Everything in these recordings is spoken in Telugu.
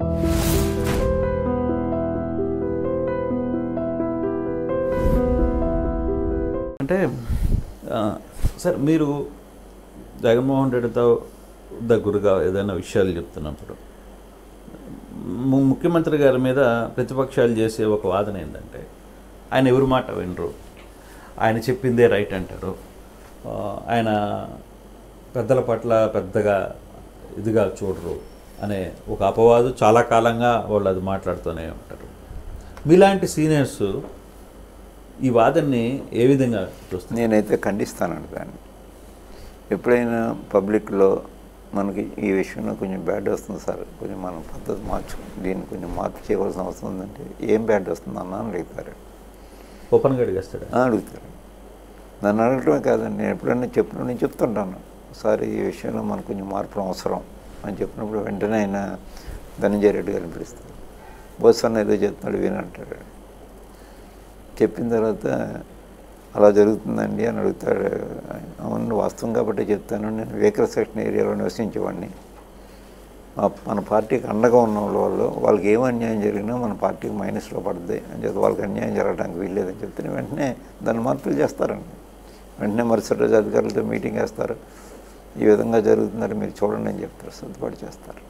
అంటే ఆ, సార్ మీరు జగన్మోహన్ రెడ్డితో దగ్గరగా ఏదైనా విషయాలు చెప్తున్నప్పుడు ము- ముఖ్యమంత్రి గారి మీద ప్రతిపక్షాలు చేసే ఒక వాదన ఏంటంటే ఆయన ఎవరి మాట వినరు ఆయన చెప్పిందే రైట్ అంటారు ఆ, ఆయన పెద్దల పట్ల పెద్దగా ఇదిగా చూడరు అనే ఒక అపవాదు చాలా కాలంగా వాళ్ళు అది మాట్లాడుతూనే ఉంటారు మీలాంటి సీనియర్స్ ఈ వాదనని ఏ విధంగా చూస్తారు నేనైతే ఖండిస్తానండి దాన్ని ఎప్పుడైనా పబ్లిక్లో మనకి ఈ విషయంలో కొంచెం బ్యాడ్ వస్తుంది సార్ కొంచెం మనం పద్ధతి మార్చు దీన్ని కొంచెం మార్పు చేయవలసిన అవసరం ఉందంటే ఏం బ్యాడ్ వస్తుంది అన్న అని అడుగుతారు ఓపెన్గా అడిగేస్తాడు ఆ, అడుగుతారు నన్ను అడగటమే కాదండి నేను ఎప్పుడైనా చెప్పినప్పుడు నేను చెప్తుంటాను సార్ ఈ విషయంలో మనకు కొంచెం మార్పు అవసరం అని చెప్పినప్పుడు వెంటనే ఆయన ధనంజయ రెడ్డి గారిని పిలుస్తారు బోస్ అన్న ఏదో చెప్తున్నాడు వినంటాడు చెప్పిన తర్వాత అలా జరుగుతుందండి అని అడుగుతాడు అవును వాస్తవం కాబట్టి చెప్తాను నేను వేకర్ సెక్షన్ ఏరియాలో నివసించేవాడిని మా- మన పార్టీకి అండగా ఉన్న వాళ్ళు వాళ్ళకి ఏం అన్యాయం జరిగినా మన పార్టీకి మైనస్లో పడుతుంది అని చెప్పి వాళ్ళకి అన్యాయం జరగడానికి వీల్లేదని చెప్తే వెంటనే దాన్ని మార్పులు చేస్తారండి వెంటనే మరుసటి రోజు అధికారులతో మీటింగ్ వేస్తారు ఈ విధంగా జరుగుతుందని మీరు చూడండి అని చెప్తారు సర్దుబాటు చేస్తారు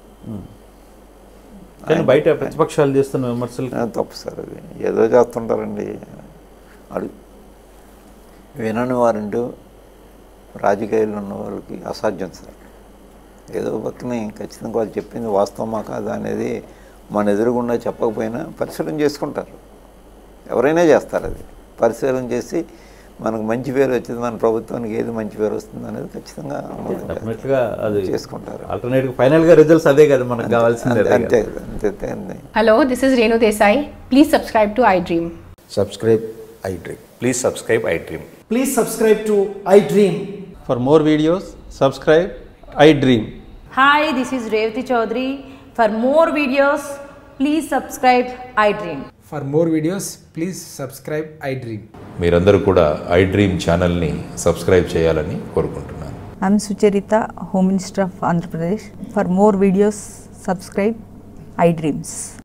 కానీ బయట ప్రతిపక్షాలు చేస్తున్న విమర్శలు ఆ, తప్పు సార్ అది ఏదో చేస్తుంటారండి అడు వినని వారంటూ రాజకీయాల్లో ఉన్న వాళ్ళకి అసాధ్యం సార్ ఏదో పక్కనే ఖచ్చితంగా వాళ్ళు చెప్పింది వాస్తవమా కాదా అనేది మన ఎదురుగుండా చెప్పకపోయినా పరిశీలన చేసుకుంటారు ఎవరైనా చేస్తారు అది పరిశీలన చేసి మనకు మంచి పేరు వచ్చింది మన ప్రభుత్వానికి ఏది మంచి పేరు వస్తుంది అనేది ఖచ్చితంగా అమలు డెఫినెట్గా అది చేసుకుంటారు ఆల్టర్నేటివ్ ఫైనల్గా రిజల్ట్స్ అదే కదా మనకు కావాల్సింది అంతే అదే అంతే కదా. అంతే అంతే అంతే Hello, this is Renu Desai. Please subscribe to iDream. subscribe iDream. Please subscribe iDream. Please subscribe to iDream. For more videos, subscribe I Dream. Hi, this is Revati Chaudhary. For more videos, please subscribe iDream. For more videos, please subscribe iDream. మీరందరూ కూడా iDream ఛానల్ని సబ్స్క్రైబ్ చేయాలని కోరుకుంటున్నాను I'm Sucharita, Home Minister of Andhra Pradesh. For more videos, subscribe iDreams.